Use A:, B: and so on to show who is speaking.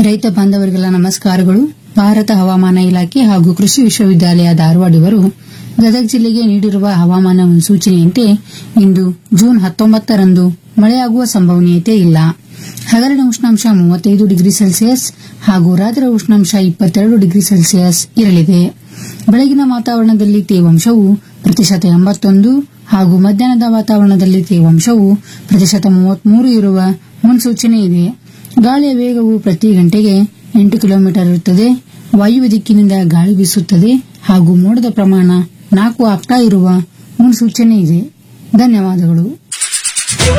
A: ರೈತ ಬಾಂಧವರಿಗೆಲ್ಲ ನಮಸ್ಕಾರಗಳು ಭಾರತ ಹವಾಮಾನ ಇಲಾಖೆ ಹಾಗೂ ಕೃಷಿ ವಿಶ್ವವಿದ್ಯಾಲಯ ಧಾರವಾಡ ಇವರು ಗದಗ ಜಿಲ್ಲೆಗೆ ನೀಡಿರುವ ಹವಾಮಾನ ಮುನ್ಸೂಚನೆಯಂತೆ ಇಂದು ಜೂನ್ ಹತ್ತೊಂಬತ್ತರಂದು ಮಳೆಯಾಗುವ ಸಂಭವನೀಯತೆ ಇಲ್ಲ ಹಗಲಿನ ಉಷ್ಣಾಂಶ ಮೂವತ್ತೈದು ಡಿಗ್ರಿ ಸೆಲ್ಸಿಯಸ್ ಹಾಗೂ ರಾತ್ರಿ ಉಷ್ಣಾಂಶ ಇಪ್ಪತ್ತೆರಡು ಡಿಗ್ರಿ ಸೆಲ್ಸಿಯಸ್ ಇರಲಿದೆ ಬೆಳಗಿನ ವಾತಾವರಣದಲ್ಲಿ ತೇವಾಂಶವು ಪ್ರತಿಶತ ಎಂಬತ್ತೊಂದು ಹಾಗೂ ಮಧ್ಯಾಹ್ನದ ವಾತಾವರಣದಲ್ಲಿ ತೇವಾಂಶವು ಪ್ರತಿಶತ ಮೂವತ್ಮೂರು ಇರುವ ಮುನ್ಸೂಚನೆ ಇದೆ ಗಾಳಿಯ ವೇಗವು ಪ್ರತಿ ಗಂಟೆಗೆ ಎಂಟು ಕಿಲೋಮೀಟರ್ ಇರುತ್ತದೆ ವಾಯುವ್ಯ ದಿಕ್ಕಿನಿಂದ ಗಾಳಿ ಬೀಸುತ್ತದೆ ಹಾಗೂ ಮೋಡದ ಪ್ರಮಾಣ ನಾಲ್ಕು ಆಪ್ಟಾ ಇರುವ ಮುನ್ಸೂಚನೆ ಇದೆ ಧನ್ಯವಾದಗಳು